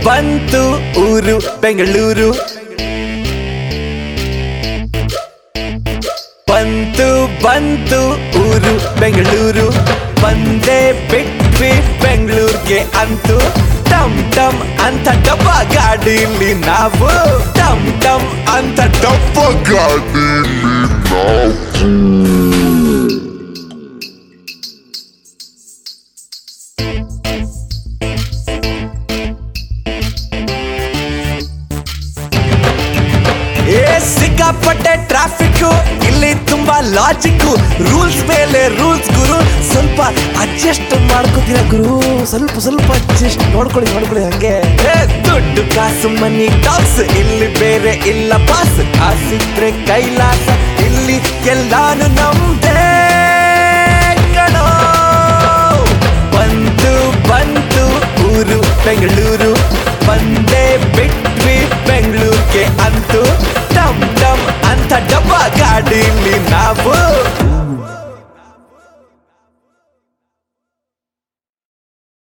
ಬಂತು ಊರು ಬೆಂಗಳೂರು ಬಂತು ಬಂತು ಊರು ಬೆಂಗಳೂರು ಬಂದೇ ಬಿಟ್ವಿ ಬೆಂಗಳೂರಿಗೆ ಅಂತೂ ಟಮ್ ಟಮ್ ಅಂತ ಡಬ್ಬ ಗಾಡಿಲಿ ನಾವು ಟಮ್ ಟಮ್ ಅಂತ ಡಬ್ಬ ಗಾಡಿಲಿ ನಾವು ಏ ಸಿಕ್ಕಾಪಟ್ಟೆ ಟ್ರಾಫಿಕ್ ಇಲ್ಲಿ ತುಂಬಾ ಲಾಜಿಕ್ ರೂಲ್ಸ್ ಮೇಲೆ ರೂಲ್ಸ್ ಗುರು ಸ್ವಲ್ಪ ಅಡ್ಜಸ್ಟ್ ಮಾಡ್ಕೋತೀರ ಗುರು ಸ್ವಲ್ಪ ಸ್ವಲ್ಪ ಅಡ್ಜಸ್ಟ್ ನೋಡ್ಕೊಳ್ಳಿ ನೋಡ್ಕೊಳ್ಳಿ ಹಂಗೆ ಏ, ದುಡ್ಡು ಕಾಸು ಮನಿ ಟಾಕ್ಸ್ ಇಲ್ಲಿ ಬೇರೆ ಇಲ್ಲ ಪಾಸ್ ಕಾಸಿದ್ರೆ ಕೈಲಾಸ ಇಲ್ಲಿ ಎಲ್ಲಾನು ನಮ್ದೇ ಕಣೋ ಬಂತು ಬಂತು ಊರು ಬೆಂಗಳೂರು ಬಂದೇ ಬಿಟ್ವಿ ಬೆಂಗಳೂರಿಗೆ ಅಂತೂ ಟಮ್ ಟಮ್ ಅಂತ ಡಬ್ಬ ಗಾಡಿಲಿ ನಾವು